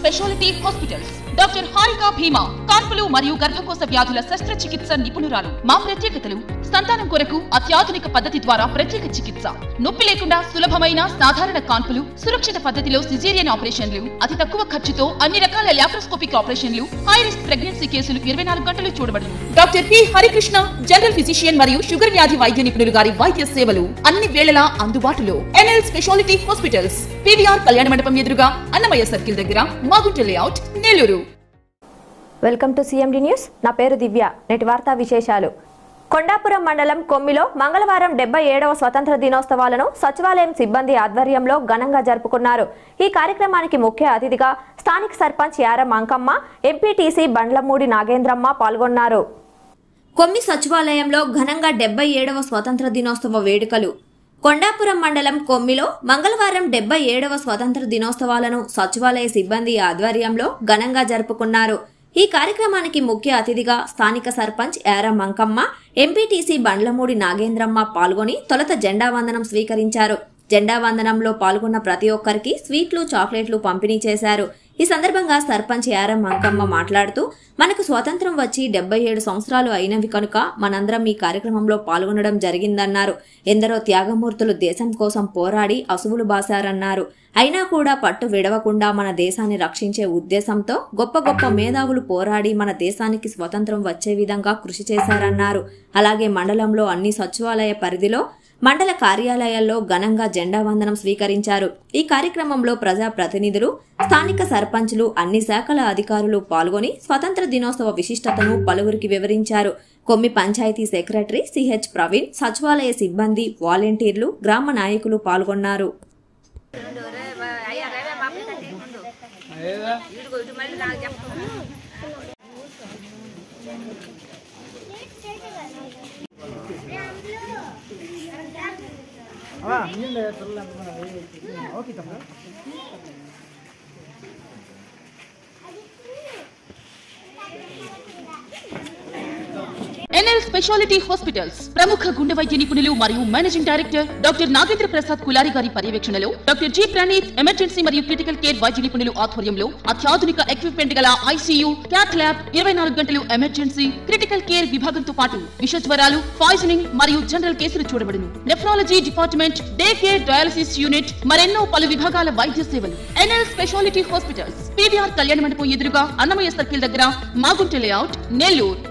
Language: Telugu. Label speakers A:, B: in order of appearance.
A: స్పెషాలిటీ హాస్పిటల్స్ డాక్టర్ హారిక భీమా కాన్పులు మరియు గర్భకోశ వ్యాధుల శస్త్రచికిత్స నిపుణురాలు మా ప్రత్యేకతలు సంతానం కొరకు అత్యాధునిక పద్ధతి ద్వారా ప్రత్యేక చికిత్స నొప్పి లేకుండా సులభమైన సాధారణ కాన్పులు సురక్షిత పద్ధతిలో సిజేరియన్ ఆపరేషన్లు అతి తక్కువ ఖర్చుతో అన్ని రకాల లాప్రోస్కోపిక్ ఆపరేషన్లు హై రిస్క్ ప్రెగ్నెన్సీ కేసులు ఇరవై నాలుగు గంటలు చూడబడును doctor P Harikrishna general physician మరియు షుగర్ వ్యాధి వైద్య నిపుణులు గారి వైద్య సేవలు అన్ని వేళలా అందుబాటులో ఎన్ఎల్ స్పెషాలిటీ హాస్పిటల్స్ పివిఆర్ కళ్యాణ మండపం ఎదురుగా అన్నమయ్య సర్కిల్ దగ్గర Magunta layout Nellore
B: welcome to CMD news నా పేరు దివ్య నేటి వార్తా విశేషాలు కొండాపురం మండలం కొమ్మిలో మంగళవారం డెబ్బై ఏడవ స్వతంత్ర దినోత్సవాలను సచివాలయం సిబ్బంది ఆధ్వర్యంలో ఘనంగా జరుపుకున్నారు ఈ కార్యక్రమానికి ముఖ్య అతిథిగా స్థానిక సర్పంచ్ యారం అంకమ్మ ఎంపీటీసీ బండ్లమూడి నాగేంద్రమ్మ పాల్గొన్నారు కొమ్మి సచివాలయంలో ఘనంగా డెబ్బై ఏడవ స్వతంత్ర దినోత్సవ వేడుకలు కొండాపురం మండలం కొమ్మిలో మంగళవారం డెబ్బై ఏడవ స్వతంత్ర దినోత్సవాలను సచివాలయ సిబ్బంది ఆధ్వర్యంలో ఘనంగా జరుపుకున్నారు ఈ కార్యక్రమానికి ముఖ్య అతిథిగా స్థానిక సర్పంచ్ యారం మంకమ్మ ఎంపీటీసీ బండ్లమూడి నాగేంద్రమ్మ పాల్గొని తొలుత జెండా వందనం స్వీకరించారు జెండా వందనంలో పాల్గొన్న ప్రతి ఒక్కరికి స్వీట్లు చాక్లెట్లు పంపిణీ చేశారు ఈ సందర్భంగా సర్పంచ్ యారం మంకమ్మ మాట్లాడుతూ మనకు స్వాతంత్రం వచ్చి డెబ్బై ఏడు సంవత్సరాలు అయినవి కనుక మనందరం ఈ కార్యక్రమంలో పాల్గొనడం జరిగిందన్నారు ఎందరో త్యాగమూర్తులు దేశం కోసం పోరాడి అసువులు బాశారన్నారు అయినా కూడా పట్టు విడవకుండా మన దేశాన్ని రక్షించే ఉద్దేశంతో గొప్ప గొప్ప మేధావులు పోరాడి మన దేశానికి స్వతంత్రం వచ్చే విధంగా కృషి చేశారన్నారు అలాగే మండలంలో అన్ని సచివాలయ పరిధిలో మండల కార్యాలయాల్లో ఘనంగా జెండా వందనం స్వీకరించారు ఈ కార్యక్రమంలో ప్రజా ప్రతినిధులు స్థానిక సర్పంచులు అన్ని శాఖల అధికారులు పాల్గొని స్వతంత్ర దినోత్సవ విశిష్టతను పలువురికి వివరించారు కొమ్మి పంచాయతీ సెక్రటరీ సిహెచ్ ప్రవీణ్ సచివాలయ సిబ్బంది వాలంటీర్లు గ్రామ నాయకులు పాల్గొన్నారు
A: ఎన్ఎల్ స్పెషాలిటీ హాస్పిటల్స్ ప్రముఖ గుండె వైద్య నిపుణులు మరియు managing director doctor Nagendra Prasad Kulari గారి పర్యవేక్షణలో డాక్టర్ జి ప్రణీత్ ఎమర్జెన్సీ మరియు క్రిటికల్ కేర్ వైద్య నిపుణులు ఆధ్వర్యంలో అత్యాధునిక ఎక్విప్మెంట్ గల ఐసీయూ క్యాట్ ల్యాబ్ ఇరవై నాలుగు గంటలు ఎమర్జెన్సీ క్రిటికల్ కేర్ విభాగంతో పాటు విష జ్వరాలు పాయిజనింగ్ మరియు జనరల్ కేసులు చూడబడును nephrology department day care dialysis unit మరెన్నో పలు విభాగాల వైద్య సేవలు ఎన్ఎల్ స్పెషాలిటీ హాస్పిటల్స్ పీవీఆర్ కళ్యాణ మండపం ఎదురుగా అన్నమయ్య సర్కిల్ దగ్గర మాగుంట లేఅవుట్ నెల్లూరు